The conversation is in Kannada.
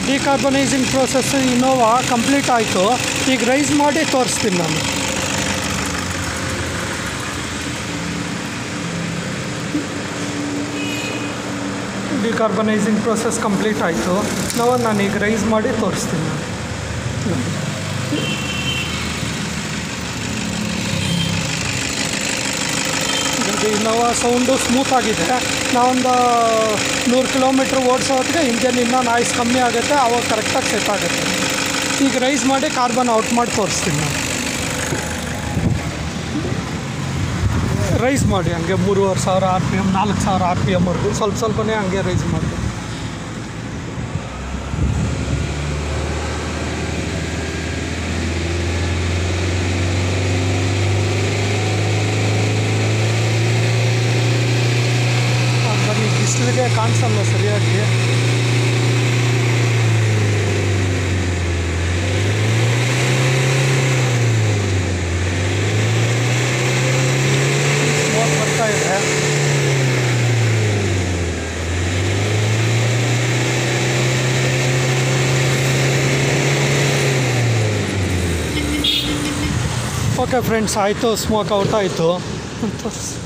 ಡಿಕಾರ್ಬನೈಸಿಂಗ್ ಪ್ರೋಸೆಸ್ ಇನೋವಾ ಕಂಪ್ಲೀಟ್ ಆಯಿತು ಈಗ ರೈಸ್ ಮಾಡಿ ತೋರಿಸ್ತೀನಿ ನಾನು ಡಿಕಾರ್ಬನೈಸಿಂಗ್ ಪ್ರೋಸೆಸ್ ಕಂಪ್ಲೀಟ್ ಆಯಿತು ನಾವು ನಾನು ಈಗ ರೈಸ್ ಮಾಡಿ ತೋರಿಸ್ತೀನಿ ನಾನು ಇದು ಇನ್ನೋವಾ ಸೌಂಡು ಸ್ಮೂತ್ ಆಗಿದೆ ನಾವೊಂದು ನೂರು ಕಿಲೋಮೀಟ್ರ್ ಓಡಿಸೋ ಹೊತ್ತಿಗೆ ಇಂಜನ್ ಇನ್ನೂ ನಾಯ್ಸ್ ಕಮ್ಮಿ ಆಗುತ್ತೆ ಅವಾಗ ಕರೆಕ್ಟಾಗಿ ಸೆಟ್ ಆಗುತ್ತೆ ಈಗ ರೈಸ್ ಮಾಡಿ ಕಾರ್ಬನ್ ಔಟ್ ಮಾಡಿ ತೋರಿಸ್ತೀನಿ ನಾನು ರೈಸ್ ಮಾಡಿ ಹಂಗೆ ಮೂರುವರೆ ಸಾವಿರ ಆರ್ ಪಿ ಎಮ್ ನಾಲ್ಕು ಸಾವಿರ ಆರ್ ಪಿ ಎಮ್ವರೆಗೂ ಸ್ವಲ್ಪ ಸ್ವಲ್ಪನೇ ಹಂಗೆ ರೈಸ್ ಮಾಡಿ ಬನ್ನಿ ಬಿಸಿಲಿಗೆ ಕಾಣಿಸಲ್ಲ ಸರಿಯಾಗಿ ಸ್ಮೋಕ್ ಬರ್ತಾ ಇದೆ ಓಕೆ ಫ್ರೆಂಡ್ಸ್ ಆಯಿತು ಸ್ಮೋಕ್ ಔಟ್ ಆಯಿತು